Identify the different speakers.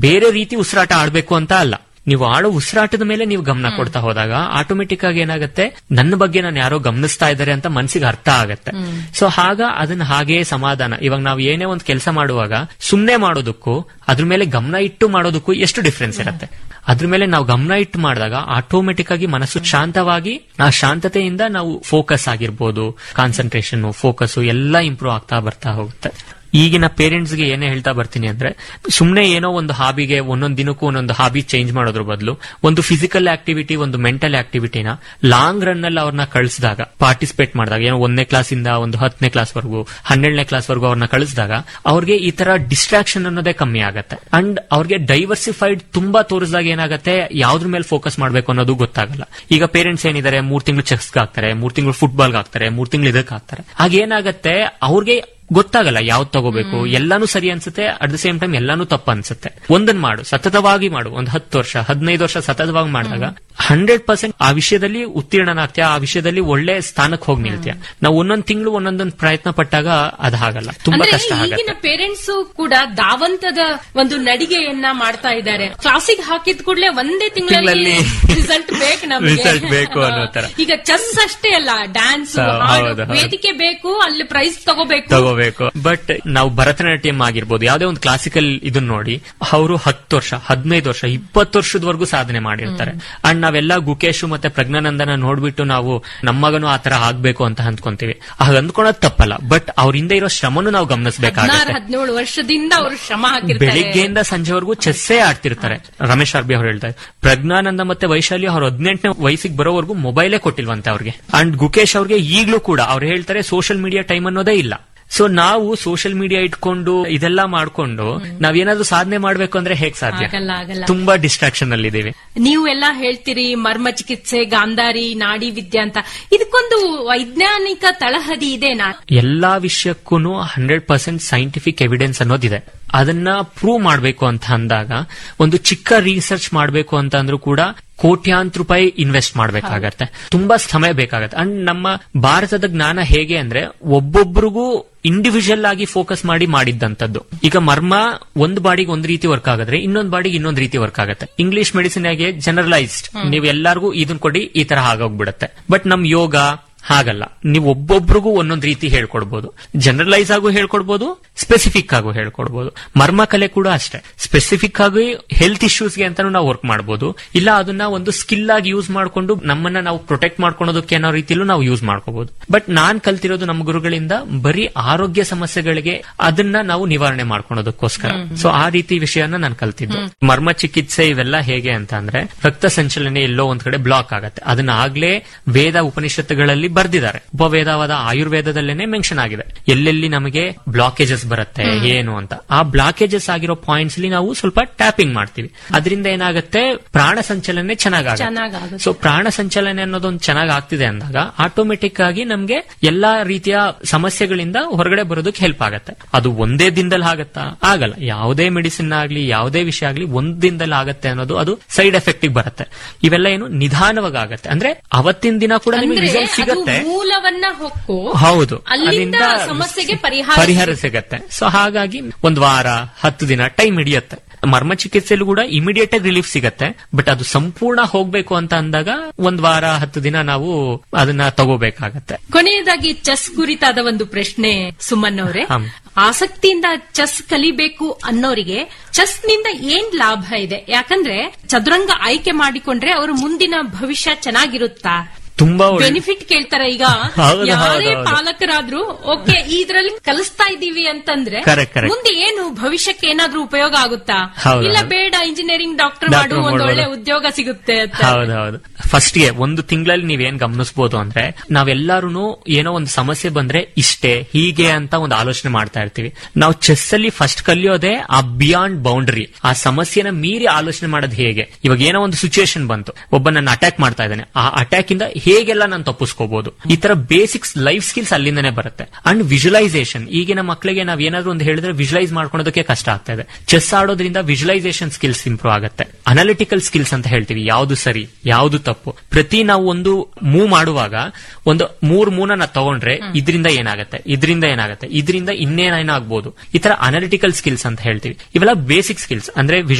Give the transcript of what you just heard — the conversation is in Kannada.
Speaker 1: ಬೇರೆ ರೀತಿ ಉಸಿರಾಟ ಆಡ್ಬೇಕು ಅಂತ ಅಲ್ಲ ನೀವು ಆಡೋ ಉಸಿರಾಟದ ಮೇಲೆ ನೀವು ಗಮನ ಕೊಡ್ತಾ ಹೋದಾಗ ಆಟೋಮೆಟಿಕ್ ಆಗಿ ಏನಾಗುತ್ತೆ ನನ್ನ ಬಗ್ಗೆ ನಾನು ಯಾರೋ ಗಮನಿಸ್ತಾ ಇದ್ದಾರೆ ಅಂತ ಮನಸ್ಸಿಗೆ ಅರ್ಥ ಆಗತ್ತೆ ಸೊ ಆಗ ಅದನ್ನ ಹಾಗೇ ಸಮಾಧಾನ ಇವಾಗ ನಾವು ಏನೇ ಒಂದು ಕೆಲಸ ಮಾಡುವಾಗ ಸುಮ್ನೆ ಮಾಡೋದಕ್ಕೂ ಅದ್ರ ಮೇಲೆ ಗಮನ ಇಟ್ಟು ಮಾಡೋದಕ್ಕೂ ಎಷ್ಟು ಡಿಫ್ರೆನ್ಸ್ ಇರುತ್ತೆ ಅದ್ರ ಮೇಲೆ ನಾವು ಗಮನ ಇಟ್ಟು ಮಾಡಿದಾಗ ಆಟೋಮೆಟಿಕ್ ಆಗಿ ಮನಸ್ಸು ಶಾಂತವಾಗಿ ಆ ಶಾಂತತೆಯಿಂದ ನಾವು ಫೋಕಸ್ ಆಗಿರ್ಬೋದು ಕಾನ್ಸಂಟ್ರೇಷನ್ ಫೋಕಸ್ ಎಲ್ಲ ಇಂಪ್ರೂವ್ ಆಗ್ತಾ ಬರ್ತಾ ಹೋಗುತ್ತೆ ಈಗಿನ ಪೇರೆಂಟ್ಸ್ ಗೆ ಏನೇ ಹೇಳ್ತಾ ಬರ್ತೀನಿ ಅಂದ್ರೆ ಸುಮ್ನೆ ಏನೋ ಒಂದು ಹಾಬಿಗೆ ಒಂದೊಂದ್ ದಿನಕ್ಕೂ ಒಂದೊಂದು ಹಾಬಿ ಚೇಂಜ್ ಮಾಡೋದ್ರ ಬದಲು ಒಂದು ಫಿಸಿಕಲ್ ಆಕ್ಟಿವಿಟಿ ಒಂದು ಮೆಂಟಲ್ ಆಕ್ಟಿವಿಟಿನ ಲಾಂಗ್ ರನ್ ಅಲ್ಲಿ ಅವ್ರನ್ನ ಕಳಿಸಿದಾಗ ಪಾರ್ಟಿಸಿಪೇಟ್ ಮಾಡಿದಾಗ ಏನೋ ಒಂದನೇ ಕ್ಲಾಸ್ ಇಂದ ಒಂದು ಹತ್ತನೇ ಕ್ಲಾಸ್ ವರೆಗೂ ಹನ್ನೆರಡನೇ ಕ್ಲಾಸ್ ವರೆಗೂ ಅವ್ರನ್ನ ಕಳಿಸಿದಾಗ ಅವ್ರಿಗೆ ಈ ತರ ಡಿಸ್ಟ್ರಾಕ್ಷನ್ ಅನ್ನೋದೇ ಕಮ್ಮಿ ಆಗತ್ತೆ ಅಂಡ್ ಅವ್ರಿಗೆ ಡೈವರ್ಸಿಫೈಡ್ ತುಂಬಾ ತೋರಿಸಿದಾಗ ಏನಾಗುತ್ತೆ ಯಾವ್ದ್ರ ಮೇಲೆ ಫೋಕಸ್ ಮಾಡ್ಬೇಕು ಅನ್ನೋದು ಗೊತ್ತಾಗಲ್ಲ ಈಗ ಪೇರೆಂಟ್ಸ್ ಏನಿದ್ದಾರೆ ಮೂರ್ ತಿಂಗಳು ಚೆಕ್ಸ್ ಹಾಕ್ತಾರೆ ಮೂರ್ ತಿಂಗಳು ಫುಟ್ಬಾಲ್ ಹಾಕ್ತಾರೆ ಮೂರ್ ತಿಂಗಳು ಇದಕ್ಕೆ ಹಾಕ್ತಾರೆ ಆಗ ಏನಾಗತ್ತೆ ಅವ್ರಿಗೆ ಗೊತ್ತಾಗಲ್ಲ ಯಾವ್ದು ತಗೋಬೇಕು ಎಲ್ಲಾನು ಸರಿ ಅನ್ಸುತ್ತೆ ಅಟ್ ದ ಸೇಮ್ ಟೈಮ್ ಎಲ್ಲಾನು ತಪ್ಪು ಅನ್ಸುತ್ತೆ ಒಂದನ್ ಮಾಡು ಸತತವಾಗಿ ಮಾಡು ಒಂದು ಹತ್ತು ವರ್ಷ ಹದಿನೈದು ವರ್ಷ ಸತತವಾಗಿ ಮಾಡಿದಾಗ ಹಂಡ್ರೆಡ್ ಪರ್ಸೆಂಟ್ ಆ ವಿಷಯದಲ್ಲಿ ಉತ್ತೀರ್ಣನಾಗ್ತೀಯ ಆ ವಿಷಯದಲ್ಲಿ ಒಳ್ಳೆ ಸ್ಥಾನಕ್ಕೆ ಹೋಗಿ ನಿಲ್ತೀಯ ನಾವು ಒಂದೊಂದ್ ತಿಂಗಳು ಒಂದೊಂದೊಂದು ಪ್ರಯತ್ನ ಪಟ್ಟಾಗ ಅದಾಗಲ್ಲ ತುಂಬಾ
Speaker 2: ಅಂದ್ರೆ
Speaker 1: ಕಷ್ಟ
Speaker 2: ಈಗಿನ
Speaker 1: ಆಗತ್ತೆ
Speaker 2: ಪೇರೆಂಟ್ಸ್ ಕೂಡ ಧಾವಂತದ ಒಂದು ನಡಿಗೆಯನ್ನ ಮಾಡ್ತಾ ಇದ್ದಾರೆ ಕ್ಲಾಸಿಗೆ ಹಾಕಿದ ಕೂಡಲೇ ಒಂದೇ ತಿಂಗಳಲ್ಲಿ
Speaker 1: ತಿಂಗಳಲ್ಲಿ
Speaker 2: ರಿಸಲ್ಟ್ ಬೇಕು ನಮಗೆ
Speaker 1: result ಬೇಕು ಅನ್ನೋ ತರ.
Speaker 2: ಈಗ ಚೆಸ್ ಅಷ್ಟೇ ಅಲ್ಲ ಡ್ಯಾನ್ಸ್
Speaker 1: ಹೌದು, ಹೌದು.
Speaker 2: ವೇದಿಕೆ ಬೇಕು ಅಲ್ಲಿ ಪ್ರೈಸ್ ತಗೋಬೇಕು
Speaker 1: ತಗೋಬೇಕು ಬಟ್ ನಾವು ಭರತನಾಟ್ಯಂ ಆಗಿರ್ಬೋದು ಯಾವ್ದೇ ಒಂದು ಕ್ಲಾಸಿಕಲ್ ಇದನ್ನ ನೋಡಿ ಅವರು ಹತ್ತು ವರ್ಷ ಹದಿನೈದು ವರ್ಷ ಇಪ್ಪತ್ತು ವರ್ಷದವರೆಗೂ ಸಾಧನೆ ಮಾಡಿರ್ತಾರೆ ಅಂಡ್ ನಾವೆಲ್ಲ ಗುಕೇಶ್ ಮತ್ತೆ ಪ್ರಜ್ಞಾನಂದನ ನೋಡ್ಬಿಟ್ಟು ನಾವು ನಮ್ಮ ಮಗನು ಆ ತರ ಆಗ್ಬೇಕು ಅಂತ ಅಂದ್ಕೊಂತೀವಿ ಹಾಗ ಅಂದ್ಕೊಳೋದ್ ತಪ್ಪಲ್ಲ ಬಟ್ ಅವ್ರಿಂದ ಇರೋ ಶ್ರಮನು ನಾವು
Speaker 2: ಹದಿನಾರು
Speaker 1: ಗಮನಿಸಬೇಕಾಗುತ್ತೆ
Speaker 2: ಹದಿನೇಳು ವರ್ಷದಿಂದ ಅವರು ಶ್ರಮ ಹಾಕಿರ್ತಾರೆ
Speaker 1: ಬೆಳಿಗ್ಗೆಯಿಂದ ಸಂಜೆವರೆಗೂ ಚೆಸ್ಸೇ ಆಡ್ತಿರ್ತಾರೆ ರಮೇಶ್ ಅರ್ಬಿ ಅವ್ರು ಹೇಳ್ತಾರೆ ಪ್ರಜ್ಞಾನಂದ ಮತ್ತೆ ವೈಶಾಲಿ ಅವ್ರ ಹದಿನೆಂಟನೇ ವಯಸ್ಸಿಗೆ ಬರೋವರೆಗೂ ಮೊಬೈಲೇ ಕೊಟ್ಟಿಲ್ವಂತೆ ಅವ್ರಿಗೆ ಅಂಡ್ ಗುಕೇಶ್ ಅವ್ರಿಗೆ ಈಗ್ಲೂ ಕೂಡ ಅವ್ರು ಹೇಳ್ತಾರೆ ಸೋಷಿಯಲ್ ಮೀಡಿಯಾ ಟೈಮ್ ಅನ್ನೋದೇ ಇಲ್ಲ ಸೊ ನಾವು ಸೋಷಿಯಲ್ ಮೀಡಿಯಾ ಇಟ್ಕೊಂಡು ಇದೆಲ್ಲ ಮಾಡ್ಕೊಂಡು ನಾವೇನಾದ್ರೂ ಸಾಧನೆ ಮಾಡ್ಬೇಕು ಅಂದ್ರೆ ಹೇಗ್ ಸಾಧ್ಯ
Speaker 2: ಆಗಲ್ಲ ಆಗಲ್ಲ
Speaker 1: ತುಂಬಾ ಡಿಸ್ಟ್ರಾಕ್ಷನ್ ಅಲ್ಲಿ ಇದೀವಿ
Speaker 2: ನೀವು ಎಲ್ಲ ಹೇಳ್ತೀರಿ ಮರ್ಮ ಚಿಕಿತ್ಸೆ ಗಾಂಧಾರಿ ನಾಡಿ ವಿದ್ಯೆ ಅಂತ ಇದಕ್ಕೊಂದು ವೈಜ್ಞಾನಿಕ ತಳಹದಿ ಇದೆನಾ
Speaker 1: ಎಲ್ಲಾ ವಿಷಯಕ್ಕೂ ಹಂಡ್ರೆಡ್ ಪರ್ಸೆಂಟ್ ಸೈಂಟಿಫಿಕ್ ಎವಿಡೆನ್ಸ್ ಅನ್ನೋದಿದೆ ಅದನ್ನ ಪ್ರೂವ್ ಮಾಡಬೇಕು ಅಂತ ಅಂದಾಗ ಒಂದು ಚಿಕ್ಕ ರಿಸರ್ಚ್ ಮಾಡಬೇಕು ಅಂತ ಅಂದ್ರೂ ಕೂಡ ಕೋಟ್ಯಾಂತರ ರೂಪಾಯಿ ಇನ್ವೆಸ್ಟ್ ಮಾಡಬೇಕಾಗತ್ತೆ ತುಂಬಾ ಸಮಯ ಬೇಕಾಗತ್ತೆ ಅಂಡ್ ನಮ್ಮ ಭಾರತದ ಜ್ಞಾನ ಹೇಗೆ ಅಂದ್ರೆ ಒಬ್ಬೊಬ್ರಿಗೂ ಇಂಡಿವಿಜುವಲ್ ಆಗಿ ಫೋಕಸ್ ಮಾಡಿ ಮಾಡಿದ್ದಂತದ್ದು ಈಗ ಮರ್ಮ ಒಂದು ಬಾಡಿಗೆ ಒಂದು ರೀತಿ ವರ್ಕ್ ಆಗುತ್ತೆ ಇನ್ನೊಂದು ಬಾಡಿಗೆ ಇನ್ನೊಂದು ರೀತಿ ವರ್ಕ್ ಆಗುತ್ತೆ ಇಂಗ್ಲಿಷ್ ಮೆಡಿಸಿನ್ ಆಗಿ ಜನರಲೈಸ್ಡ್ ನೀವು ಎಲ್ಲರಿಗೂ ಇದನ್ ಕೊಡಿ ಈ ತರ ಆಗೋಗ್ಬಿಡುತ್ತೆ ಬಟ್ ನಮ್ ಯೋಗ ಹಾಗಲ್ಲ ನೀವು ಒಬ್ಬೊಬ್ರಿಗೂ ಒಂದೊಂದು ರೀತಿ ಹೇಳ್ಕೊಡ್ಬೋದು ಜನರಲೈಸ್ ಆಗು ಹೇಳ್ಕೊಡ್ಬೋದು ಸ್ಪೆಸಿಫಿಕ್ ಆಗು ಹೇಳ್ಕೊಡ್ಬೋದು ಮರ್ಮ ಕಲೆ ಕೂಡ ಅಷ್ಟೇ ಸ್ಪೆಸಿಫಿಕ್ ಆಗಿ ಹೆಲ್ತ್ ಇಶ್ಯೂಸ್ಗೆ ಅಂತಾನು ನಾವು ವರ್ಕ್ ಮಾಡ್ಬೋದು ಇಲ್ಲ ಅದನ್ನ ಒಂದು ಸ್ಕಿಲ್ ಆಗಿ ಯೂಸ್ ಮಾಡ್ಕೊಂಡು ನಮ್ಮನ್ನ ನಾವು ಪ್ರೊಟೆಕ್ಟ್ ಮಾಡ್ಕೊಳೋದಕ್ಕೆ ಅನ್ನೋ ರೀತಿಲೂ ನಾವು ಯೂಸ್ ಮಾಡ್ಕೋಬಹುದು ಬಟ್ ನಾನ್ ಕಲ್ತಿರೋದು ನಮ್ಮ ಗುರುಗಳಿಂದ ಬರೀ ಆರೋಗ್ಯ ಸಮಸ್ಯೆಗಳಿಗೆ ಅದನ್ನ ನಾವು ನಿವಾರಣೆ ಮಾಡ್ಕೊಳೋದಕ್ಕೋಸ್ಕರ ಸೊ ಆ ರೀತಿ ವಿಷಯನ ನಾನು ಕಲ್ತಿದ್ದು ಮರ್ಮ ಚಿಕಿತ್ಸೆ ಇವೆಲ್ಲ ಹೇಗೆ ಅಂತ ಅಂದ್ರೆ ರಕ್ತ ಸಂಚಲನೆ ಎಲ್ಲೋ ಒಂದ್ ಕಡೆ ಬ್ಲಾಕ್ ಆಗತ್ತೆ ಅದನ್ನ ಆಗ್ಲೇ ವೇದ ಉಪನಿಷತ್ತುಗಳಲ್ಲಿ ಬರ್ದಿದ್ದಾರೆ ಉಪವೇದವಾದ ಆಯುರ್ವೇದದಲ್ಲೇನೆ ಮೆನ್ಷನ್ ಆಗಿದೆ ಎಲ್ಲೆಲ್ಲಿ ನಮಗೆ ಬ್ಲಾಕೇಜಸ್ ಬರುತ್ತೆ ಏನು ಅಂತ ಆ ಬ್ಲಾಕೇಜಸ್ ಆಗಿರೋ ಪಾಯಿಂಟ್ಸ್ ಅಲ್ಲಿ ನಾವು ಸ್ವಲ್ಪ ಟ್ಯಾಪಿಂಗ್ ಮಾಡ್ತೀವಿ ಅದರಿಂದ ಏನಾಗುತ್ತೆ ಪ್ರಾಣ ಸಂಚಲನೆ ಚೆನ್ನಾಗಾಗುತ್ತೆ
Speaker 2: ಚೆನ್ನಾಗಾಗುತ್ತೆ.
Speaker 1: ಸೊ ಪ್ರಾಣ ಸಂಚಲನೆ ಅನ್ನೋದೊಂದು ಚೆನ್ನಾಗಿ ಆಗ್ತಿದೆ ಅಂದಾಗ ಆಟೋಮೆಟಿಕ್ ಆಗಿ ನಮ್ಗೆ ಎಲ್ಲಾ ರೀತಿಯ ಸಮಸ್ಯೆಗಳಿಂದ ಹೊರಗಡೆ ಬರೋದಕ್ಕೆ ಹೆಲ್ಪ್ ಆಗತ್ತೆ ಅದು ಒಂದೇ ದಿನದಲ್ಲಿ ಆಗತ್ತಾ ಆಗಲ್ಲ ಯಾವುದೇ ಮೆಡಿಸಿನ್ ಆಗ್ಲಿ ಯಾವುದೇ ವಿಷಯ ಆಗ್ಲಿ ಒಂದ್ ದಿನದಲ್ಲಿ ಆಗತ್ತೆ ಅನ್ನೋದು ಅದು ಸೈಡ್ ಎಫೆಕ್ಟ್ ಬರುತ್ತೆ ಇವೆಲ್ಲ ಏನು ನಿಧಾನವಾಗಿ ಆಗತ್ತೆ ಅಂದ್ರೆ ಅವತ್ತಿನ ದಿನ ಕೂಡ ನಿಮಗೆ
Speaker 2: ಅಂದ್ರೆ
Speaker 1: ರಿಸಲ್ಟ್
Speaker 2: ಅದು
Speaker 1: ಸಿಗುತ್ತೆ
Speaker 2: ಮೂಲವನ್ನ ಹೊಕ್ಕು
Speaker 1: ಹೌದು
Speaker 2: ಅಲ್ಲಿಂದ ಸಮಸ್ಯೆಗೆ ಪರಿಹಾರ
Speaker 1: ಪರಿಹಾರ ಸಿಗತ್ತೆ ಸೊ ಹಾಗಾಗಿ ಒಂದ್ ವಾರ ಹತ್ತು ದಿನ ಟೈಮ್ ಹಿಡಿಯುತ್ತೆ ಮರ್ಮ ಚಿಕಿತ್ಸೆಯಲ್ಲೂ ಕೂಡ ಇಮಿಡಿಯೇಟ್ ಆಗಿ ರಿಲೀಫ್ ಸಿಗತ್ತೆ ಬಟ್ ಅದು ಸಂಪೂರ್ಣ ಹೋಗ್ಬೇಕು ಅಂತ ಅಂದಾಗ ಒಂದ್ ವಾರ ಹತ್ತು ದಿನ ನಾವು ಅದನ್ನ ತಗೋಬೇಕಾಗತ್ತೆ
Speaker 2: ಕೊನೆಯದಾಗಿ ಚೆಸ್ ಕುರಿತಾದ ಒಂದು ಪ್ರಶ್ನೆ ಸುಮನ್ ಅವರೇ
Speaker 1: ಹಂ.
Speaker 2: ಆಸಕ್ತಿಯಿಂದ ಚೆಸ್ ಕಲಿಬೇಕು ಅನ್ನೋರಿಗೆ ಚೆಸ್ ನಿಂದ ಏನ್ ಲಾಭ ಇದೆ ಯಾಕಂದ್ರೆ ಚದುರಂಗ ಆಯ್ಕೆ ಮಾಡಿಕೊಂಡ್ರೆ ಅವರ ಮುಂದಿನ ಭವಿಷ್ಯ ಚೆನ್ನಾಗಿರುತ್ತಾ
Speaker 1: ತುಂಬಾ ಒಳ್ಳೆ
Speaker 2: ಬೆನಿಫಿಟ್ ಕೇಳ್ತಾರೆ ಈಗ
Speaker 1: ಹೌದು,
Speaker 2: ಯಾರೇ
Speaker 1: ಹೌದು, ಹೌದು.
Speaker 2: ಪಾಲಕರಾದ್ರೂ ಓಕೆ ಇದ್ರಲ್ಲಿ ಕಲಿಸ್ತಾ ಇದ್ದೀವಿ ಅಂತಂದ್ರೆ
Speaker 1: Correct, correct.
Speaker 2: ಮುಂದೆ ಏನು ಭವಿಷ್ಯಕ್ಕೆ ಏನಾದ್ರೂ ಉಪಯೋಗ ಆಗುತ್ತಾ
Speaker 1: ಹೌದು,
Speaker 2: ಇಲ್ಲ
Speaker 1: ಹೌದು.
Speaker 2: ಬೇಡ ಇಂಜಿನಿಯರಿಂಗ್ ಡಾಕ್ಟರ್
Speaker 1: Doctor
Speaker 2: ಮಾಡು ಒಂದು
Speaker 1: ಮಾಡ್ಬೋದು.
Speaker 2: ಒಳ್ಳೆ ಉದ್ಯೋಗ ಸಿಗುತ್ತೆ ಅಂತ
Speaker 1: ಹೌದೌದು ಫಸ್ಟ್ ಗೆ ಒಂದು ತಿಂಗಳಲ್ಲಿ ನೀವೇನ್ ಗಮನಿಸಬಹುದು ಅಂದ್ರೆ ನಾವೆಲ್ಲಾರು ಏನೋ ಒಂದು ಸಮಸ್ಯೆ ಬಂದ್ರೆ ಇಷ್ಟೇ ಹೀಗೆ ಅಂತ ಒಂದು ಆಲೋಚನೆ ಮಾಡ್ತಾ ಇರ್ತೀವಿ ನಾವು ಚೆಸ್ ಅಲ್ಲಿ ಫಸ್ಟ್ ಕಲಿಯೋದೇ ಆ ಬಿಯಾಂಡ್ ಬೌಂಡ್ರಿ ಆ ಸಮಸ್ಯೆನ ಮೀರಿ ಆಲೋಚನೆ ಮಾಡೋದು ಹೇಗೆ ಇವಾಗ ಏನೋ ಒಂದು ಸಿಚುಯೇಷನ್ ಬಂತು ಒಬ್ಬ ನನ್ನ ಅಟ್ಯಾಕ್ ಮಾಡ್ತಾ ಇದ್ದಾನೆ ಆ ಅಟ್ಯಾಕ್ ಇಂದ ಹೇಗೆಲ್ಲ ನಾನು ತಪ್ಪಿಸ್ಕೋಬಹುದು ಈ ತರ ಬೇಸಿಕ್ಸ್ ಲೈಫ್ ಸ್ಕಿಲ್ಸ್ ಅಲ್ಲಿಂದನೇ ಬರುತ್ತೆ ಅಂಡ್ ವಿಜುವಲೈಸೇಷನ್ ಈಗಿನ ಮಕ್ಕಳಿಗೆ ನಾವ್ ಏನಾದ್ರೂ ಒಂದು ಹೇಳಿದ್ರೆ ವಿಜುವಲೈಸ್ ಮಾಡ್ಕೊಳೋದಕ್ಕೆ ಕಷ್ಟ ಆಗ್ತಾ ಇದೆ ಚೆಸ್ ಆಡೋದ್ರಿಂದ ವಿಜುವಲೈಸೇಷನ್ ಸ್ಕಿಲ್ಸ್ ಇಂಪ್ರೂವ್ ಆಗುತ್ತೆ ಅನಾಲಿಟಿಕಲ್ ಸ್ಕಿಲ್ಸ್ ಅಂತ ಹೇಳ್ತೀವಿ ಯಾವ್ದು ಸರಿ ಯಾವ್ದು ತಪ್ಪು ಪ್ರತಿ ನಾವು ಒಂದು ಮೂವ್ ಮಾಡುವಾಗ ಒಂದು ಮೂರ್ ಮೂನ ನಾವು ತಗೊಂಡ್ರೆ ಇದರಿಂದ ಏನಾಗುತ್ತೆ ಇದರಿಂದ ಏನಾಗುತ್ತೆ ಇದರಿಂದ ಇನ್ನೇನೇನಾಗ್ಬೋದು ಈ ತರ ಅನಾಲಿಟಿಕಲ್ ಸ್ಕಿಲ್ಸ್ ಅಂತ ಹೇಳ್ತೀವಿ ಇವೆಲ್ಲ ಬೇಸಿಕ್ ಸ್ಕಿಲ್ಸ್ ಅಂದ್ರೆ